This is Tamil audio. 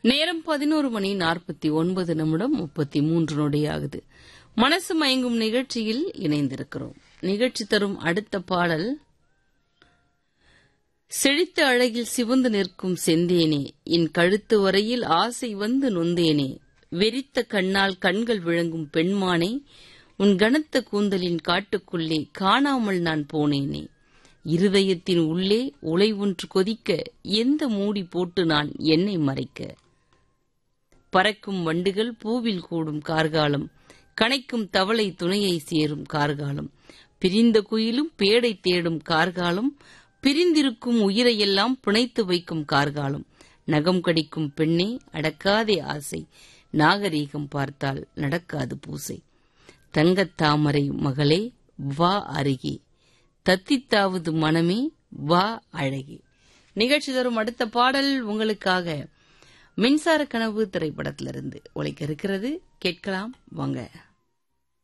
நேரம் பதினோரு மணி நாற்பத்தி ஒன்பது நிமிடம் முப்பத்தி மூன்று நொடியாகுது மனசு மயங்கும் நிகழ்ச்சியில் இணைந்திருக்கிறோம் நிகழ்ச்சி தரும் அடுத்த பாடல் செழித்த அழகில் சிவந்து நிற்கும் செந்தேனே என் கழுத்து வரையில் ஆசை வந்து நொந்தேனே வெறித்த கண்ணால் கண்கள் விளங்கும் பெண்மானே உன் கனத்த கூந்தலின் காட்டுக்குள்ளே காணாமல் நான் போனேனே இருதயத்தின் உள்ளே உலை ஒன்று கொதிக்க எந்த மூடி போட்டு நான் என்னை மறைக்க பறக்கும் வண்டுகள் பூவில் கூடும் கார்காலம் கனைக்கும் தவளை துணையை சேரும் கார்காலம் பிரிந்த குயிலும் பேடை தேடும் கார்காலம் பிரிந்திருக்கும் உயிரையெல்லாம் பிணைத்து வைக்கும் கார்காலம் நகம் கடிக்கும் பெண்ணே அடக்காதே ஆசை நாகரீகம் பார்த்தால் நடக்காது பூசை தங்கத் தாமரை மகளே வா அருகே தத்தித்தாவது மனமே வா அழகே நிகழ்ச்சி தரும் அடுத்த பாடல் உங்களுக்காக மின்சார கனவு திரைப்படத்திலிருந்து ஒழிக்க இருக்கிறது கேட்கலாம் வாங்க